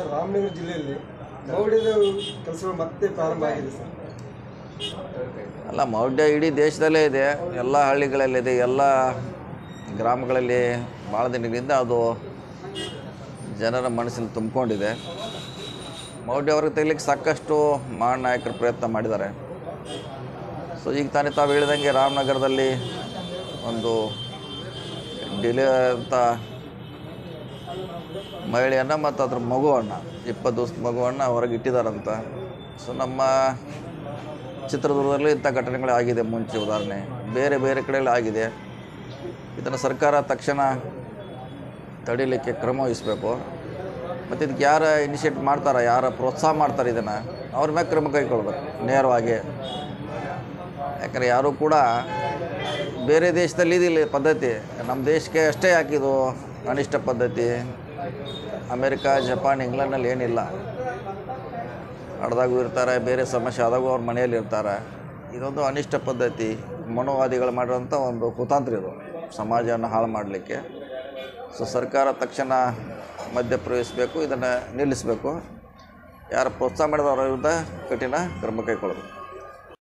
sir Ramanagara ಜಿಲ್ಲೆಯಲ್ಲಿ ಮೌಢ್ಯದ ಕೆಲಸಗಳು ಮತ್ತೆ ಪ್ರಾರಂಭ ಆಗಿದೆ ಸರ್ ಅಲ್ಲ ಮೌಢ್ಯ ಇಡೀ ದೇಶದಲ್ಲೇ ಇದೆ ಎಲ್ಲ ಹಳ್ಳಿಗಳಲ್ಲಿದೆ ಎಲ್ಲ ಗ್ರಾಮಗಳಲ್ಲಿ ಭಾಳ ದಿನಗಳಿಂದ ಅದು ಜನರ ಮನಸ್ಸಲ್ಲಿ ತುಂಬಿಕೊಂಡಿದೆ ಮೌಢ್ಯ ಅವ್ರಿಗೆ ತೆಗಿಲಿಕ್ಕೆ ಸಾಕಷ್ಟು ಮಹಾನ್ ನಾಯಕರು ಪ್ರಯತ್ನ ಮಾಡಿದ್ದಾರೆ ಸೊ ಈಗ ತಾನೇ ತಾವು ಹೇಳಿದಂಗೆ ರಾಮನಗರದಲ್ಲಿ ಒಂದು ಡಿಲೇ ಅಂತ ಮಹಿಳೆಯನ್ನು ಮತ್ತು ಅದ್ರ ಮಗುವನ್ನು ಇಪ್ಪತ್ತು ದಿವಸದ ಮಗುವನ್ನು ಹೊರಗೆ ಇಟ್ಟಿದ್ದಾರಂತ ಸೊ ನಮ್ಮ ಚಿತ್ರದುರ್ಗದಲ್ಲಿ ಇಂಥ ಘಟನೆಗಳು ಆಗಿದೆ ಮುಂಚೆ ಉದಾಹರಣೆ ಬೇರೆ ಬೇರೆ ಕಡೆಯಲ್ಲಿ ಆಗಿದೆ ಇದನ್ನು ಸರ್ಕಾರ ತಕ್ಷಣ ತಡೀಲಿಕ್ಕೆ ಕ್ರಮ ವಹಿಸಬೇಕು ಮತ್ತು ಇದಕ್ಕೆ ಯಾರು ಇನಿಷಿಯೇಟ್ ಮಾಡ್ತಾರೆ ಯಾರು ಪ್ರೋತ್ಸಾಹ ಮಾಡ್ತಾರೆ ಇದನ್ನು ಅವ್ರ ಮೇಲೆ ಕ್ರಮ ಕೈಗೊಳ್ಬೇಕು ನೇರವಾಗಿ ಯಾಕಂದರೆ ಯಾರೂ ಕೂಡ ಬೇರೆ ದೇಶದಲ್ಲಿ ಇದಿಲ್ಲ ಈ ಪದ್ಧತಿ ನಮ್ಮ ದೇಶಕ್ಕೆ ಅಷ್ಟೇ ಯಾಕಿದು ಅನಿಷ್ಟ ಪದ್ಧತಿ ಅಮೇರಿಕಾ ಜಪಾನ್ ಇಂಗ್ಲೆಂಡ್ನಲ್ಲಿ ಏನಿಲ್ಲ ಹಡ್ದಾಗೂ ಇರ್ತಾರೆ ಬೇರೆ ಸಮಸ್ಯೆ ಆದಾಗೂ ಅವ್ರ ಮನೆಯಲ್ಲಿ ಇರ್ತಾರೆ ಇದೊಂದು ಅನಿಷ್ಟ ಪದ್ಧತಿ ಮನೋವಾದಿಗಳು ಮಾಡಿರೋಂಥ ಒಂದು ಕುತಾಂತ್ರ ಇದು ಸಮಾಜವನ್ನು ಹಾಳು ಮಾಡಲಿಕ್ಕೆ ಸೊ ಸರ್ಕಾರ ತಕ್ಷಣ ಮಧ್ಯಪ್ರವೇಶಿಸಬೇಕು ಇದನ್ನು ನಿಲ್ಲಿಸಬೇಕು ಯಾರು ಪ್ರೋತ್ಸಾಹ ಮಾಡಿದವರ ವಿರುದ್ಧ ಕಠಿಣ ಕ್ರಮ ಕೈಗೊಳ್ಳಬೇಕು